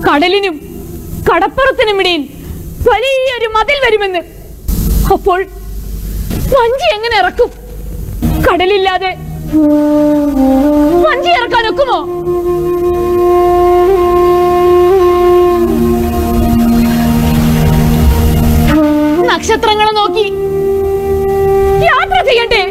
കടലിനും കടപ്പുറത്തിനുമിടയിൽ വലിയൊരു മതിൽ വരുമെന്ന് അപ്പോൾ വഞ്ചി എങ്ങനെ ഇറക്കും കടലില്ലാതെ വഞ്ചി ഇറക്കാൻ ഒക്കുമോ നക്ഷത്രങ്ങളെ നോക്കി യാത്ര ചെയ്യട്ടെ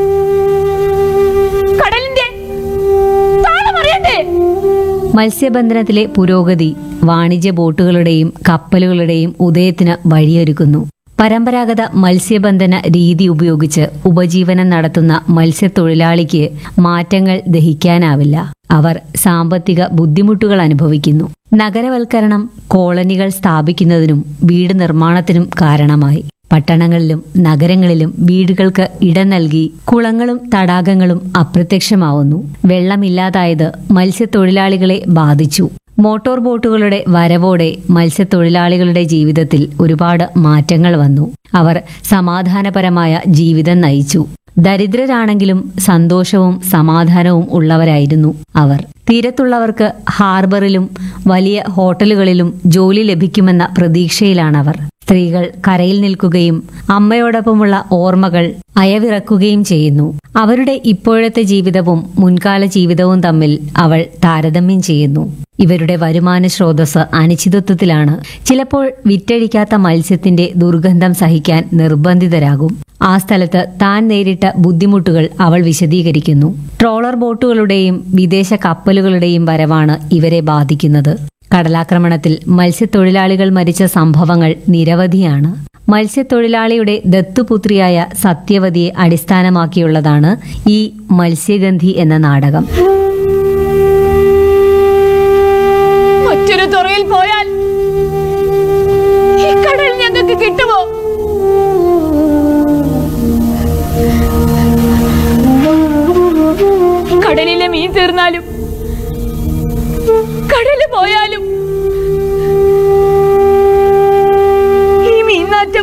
കടലിന്റെ താളമറിയട്ടെ മത്സ്യബന്ധനത്തിലെ പുരോഗതി വാണിജ്യ ബോട്ടുകളുടെയും കപ്പലുകളുടെയും ഉദയത്തിന് വഴിയൊരുക്കുന്നു പരമ്പരാഗത മത്സ്യബന്ധന രീതി ഉപയോഗിച്ച് ഉപജീവനം നടത്തുന്ന മത്സ്യത്തൊഴിലാളിക്ക് മാറ്റങ്ങൾ ദഹിക്കാനാവില്ല അവർ സാമ്പത്തിക ബുദ്ധിമുട്ടുകൾ അനുഭവിക്കുന്നു നഗരവൽക്കരണം കോളനികൾ സ്ഥാപിക്കുന്നതിനും വീട് നിർമ്മാണത്തിനും കാരണമായി പട്ടണങ്ങളിലും നഗരങ്ങളിലും വീടുകൾക്ക് ഇടം നൽകി കുളങ്ങളും തടാകങ്ങളും അപ്രത്യക്ഷമാവുന്നു വെള്ളമില്ലാതായത് മത്സ്യത്തൊഴിലാളികളെ ബാധിച്ചു മോട്ടോർ ബോട്ടുകളുടെ വരവോടെ മത്സ്യത്തൊഴിലാളികളുടെ ജീവിതത്തിൽ ഒരുപാട് മാറ്റങ്ങൾ വന്നു അവർ സമാധാനപരമായ ജീവിതം നയിച്ചു ദരിദ്രരാണെങ്കിലും സന്തോഷവും സമാധാനവും ഉള്ളവരായിരുന്നു അവർ തീരത്തുള്ളവർക്ക് ഹാർബറിലും വലിയ ഹോട്ടലുകളിലും ജോലി ലഭിക്കുമെന്ന പ്രതീക്ഷയിലാണവർ സ്ത്രീകൾ കരയിൽ നിൽക്കുകയും അമ്മയോടൊപ്പമുള്ള ഓർമ്മകൾ അയവിറക്കുകയും ചെയ്യുന്നു അവരുടെ ഇപ്പോഴത്തെ ജീവിതവും മുൻകാല ജീവിതവും തമ്മിൽ അവൾ താരതമ്യം ചെയ്യുന്നു ഇവരുടെ വരുമാന സ്രോതസ് അനിശ്ചിതത്വത്തിലാണ് ചിലപ്പോൾ വിറ്റഴിക്കാത്ത മത്സ്യത്തിന്റെ ദുർഗന്ധം സഹിക്കാൻ നിർബന്ധിതരാകും ആ സ്ഥലത്ത് താൻ നേരിട്ട ബുദ്ധിമുട്ടുകൾ അവൾ വിശദീകരിക്കുന്നു ട്രോളർ ബോട്ടുകളുടെയും വിദേശ കപ്പലുകളുടെയും വരവാണ് ഇവരെ ബാധിക്കുന്നത് കടലാക്രമണത്തിൽ മത്സ്യത്തൊഴിലാളികൾ മരിച്ച സംഭവങ്ങൾ നിരവധിയാണ് മത്സ്യത്തൊഴിലാളിയുടെ ദത്തുപുത്രിയായ സത്യവതിയെ അടിസ്ഥാനമാക്കിയുള്ളതാണ് ഈ മത്സ്യഗന്ധി എന്ന നാടകം മറ്റൊരു തുറയിൽ പോയാൽ ഈ കടൽ ഞങ്ങൾക്ക് കിട്ടുമോ കടലിലെ മീൻ തീർന്നാലും കടല് പോയാലും ഈ മീൻനാറ്റം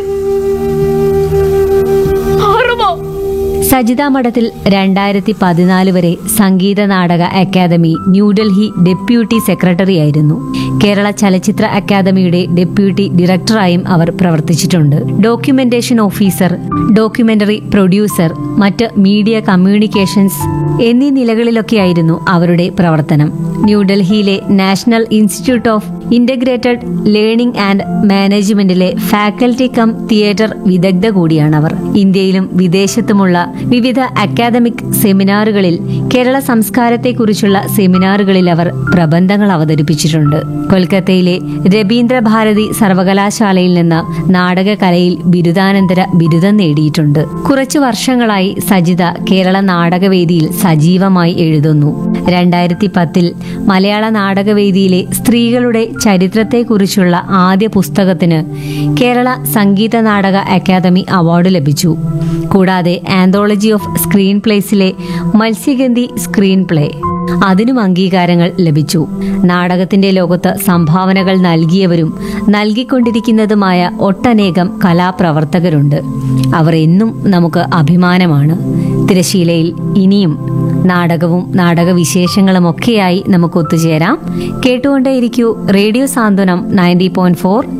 മാറുമോ സജിത മഠത്തിൽ രണ്ടായിരത്തി പതിനാല് വരെ സംഗീത നാടക അക്കാദമി ന്യൂഡൽഹി ഡെപ്യൂട്ടി സെക്രട്ടറിയായിരുന്നു കേരള ചലച്ചിത്ര അക്കാദമിയുടെ ഡെപ്യൂട്ടി ഡയറക്ടറായും അവർ പ്രവർത്തിച്ചിട്ടുണ്ട് ഡോക്യുമെന്റേഷൻ ഓഫീസർ ഡോക്യുമെന്ററി പ്രൊഡ്യൂസർ മറ്റ് മീഡിയ കമ്മ്യൂണിക്കേഷൻസ് എന്നീ നിലകളിലൊക്കെയായിരുന്നു അവരുടെ പ്രവർത്തനം ന്യൂഡൽഹിയിലെ national institute of integrated learning and മാനേജ്മെന്റിലെ ഫാക്കൽറ്റി കം തിയേറ്റർ വിദഗ്ധ കൂടിയാണവർ ഇന്ത്യയിലും വിദേശത്തുമുള്ള വിവിധ അക്കാദമിക് സെമിനാറുകളിൽ കേരള സംസ്കാരത്തെക്കുറിച്ചുള്ള സെമിനാറുകളിൽ അവർ പ്രബന്ധങ്ങൾ അവതരിപ്പിച്ചിട്ടുണ്ട് കൊൽക്കത്തയിലെ രവീന്ദ്ര ഭാരതി സർവകലാശാലയിൽ നിന്ന് നാടകകലയിൽ ബിരുദാനന്തര ബിരുദം നേടിയിട്ടുണ്ട് കുറച്ചു വർഷങ്ങളായി സജിത കേരള നാടകവേദിയിൽ സജീവമായി എഴുതുന്നു രണ്ടായിരത്തി പത്തിൽ മലയാള നാടകവേദിയിലെ സ്ത്രീകളുടെ ചരിത്രത്തെക്കുറിച്ചുള്ള ആദ്യ പുസ്തകത്തിന് കേരള സംഗീത നാടക അക്കാദമി അവാർഡ് ലഭിച്ചു കൂടാതെ ആന്തോളജി ഓഫ് സ്ക്രീൻ പ്ലേസിലെ മത്സ്യഗന്ധി സ്ക്രീൻ പ്ലേ അതിനും അംഗീകാരങ്ങൾ ലഭിച്ചു നാടകത്തിന്റെ ലോകത്ത് സംഭാവനകൾ നൽകിയവരും നൽകിക്കൊണ്ടിരിക്കുന്നതുമായ ഒട്ടനേകം കലാപ്രവർത്തകരുണ്ട് അവർ എന്നും നമുക്ക് അഭിമാനമാണ് തിരശീലയിൽ ഇനിയും നാടകവും നാടകവിശേഷങ്ങളും ഒക്കെയായി നമുക്ക് ഒത്തുചേരാം കേട്ടുകൊണ്ടേയിരിക്കൂ radio Santhwanam ninety point four